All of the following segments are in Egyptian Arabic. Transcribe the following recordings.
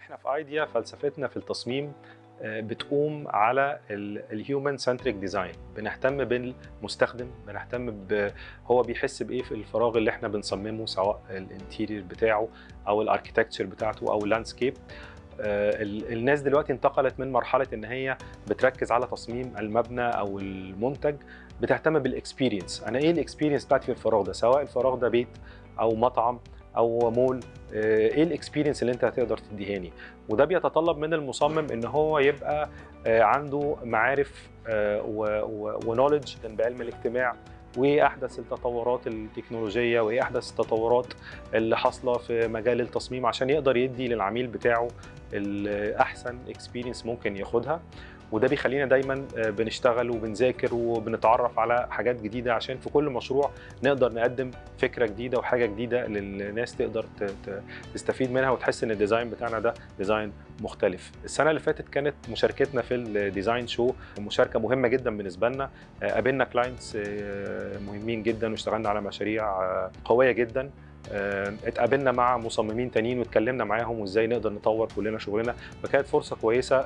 احنا في ايديا فلسفتنا في التصميم آه، بتقوم على الهيومن سنتريك ديزاين بنهتم بالمستخدم بنهتم ب هو بيحس بايه في الفراغ اللي احنا بنصممه سواء الانتيرير بتاعه او الاركيتكتشر بتاعته او اللاندسكيب الناس دلوقتي انتقلت من مرحله ان هي بتركز على تصميم المبنى او المنتج بتهتم بالاكسبيرينس انا ايه الاكسبيرينس بتاعتي في الفراغ ده سواء الفراغ ده بيت او مطعم او مول ايه الاكسبيرينس اللي انت هتقدر تديهاني وده بيتطلب من المصمم ان هو يبقى عنده معارف ونولج بعلم الاجتماع وايه احدث التطورات التكنولوجيه وايه احدث التطورات اللي حاصله في مجال التصميم عشان يقدر يدي للعميل بتاعه الاحسن اكسبيرينس ممكن ياخدها وده بيخلينا دايما بنشتغل وبنذاكر وبنتعرف على حاجات جديده عشان في كل مشروع نقدر نقدم فكره جديده وحاجه جديده للناس تقدر تستفيد منها وتحس ان الديزاين بتاعنا ده ديزاين مختلف. السنه اللي فاتت كانت مشاركتنا في الديزاين شو مشاركه مهمه جدا بالنسبه لنا قابلنا كلاينتس مهمين جدا واشتغلنا على مشاريع قويه جدا اتقابلنا مع مصممين تانيين واتكلمنا معاهم وازاي نقدر نطور كلنا شغلنا فكانت فرصه كويسه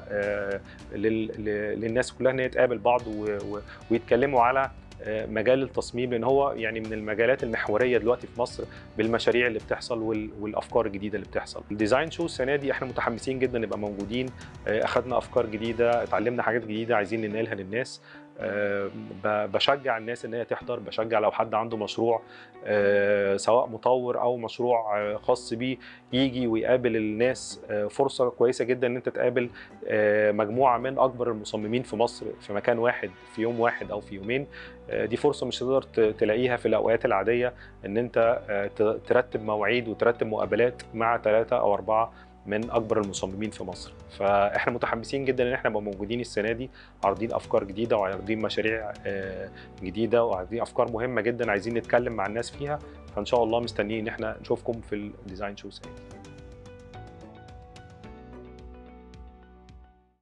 للناس كلها ان هي تقابل بعض ويتكلموا على مجال التصميم لان هو يعني من المجالات المحوريه دلوقتي في مصر بالمشاريع اللي بتحصل والافكار الجديده اللي بتحصل. الديزاين شو السنه دي احنا متحمسين جدا نبقى موجودين اخذنا افكار جديده اتعلمنا حاجات جديده عايزين ننقلها للناس بشجع الناس ان هي تحضر بشجع لو حد عنده مشروع سواء مطور او مشروع خاص بيه يجي ويقابل الناس فرصه كويسه جدا ان انت تقابل مجموعه من اكبر المصممين في مصر في مكان واحد في يوم واحد او في يومين دي فرصه مش هتقدر تلاقيها في الاوقات العاديه ان انت ترتب مواعيد وترتب مقابلات مع ثلاثه او اربعه من اكبر المصممين في مصر فاحنا متحمسين جدا ان احنا نبقى موجودين السنه دي عارضين افكار جديده وعارضين مشاريع جديده وعارضين افكار مهمه جدا عايزين نتكلم مع الناس فيها فان شاء الله مستنيين ان احنا نشوفكم في الديزاين شو السنه دي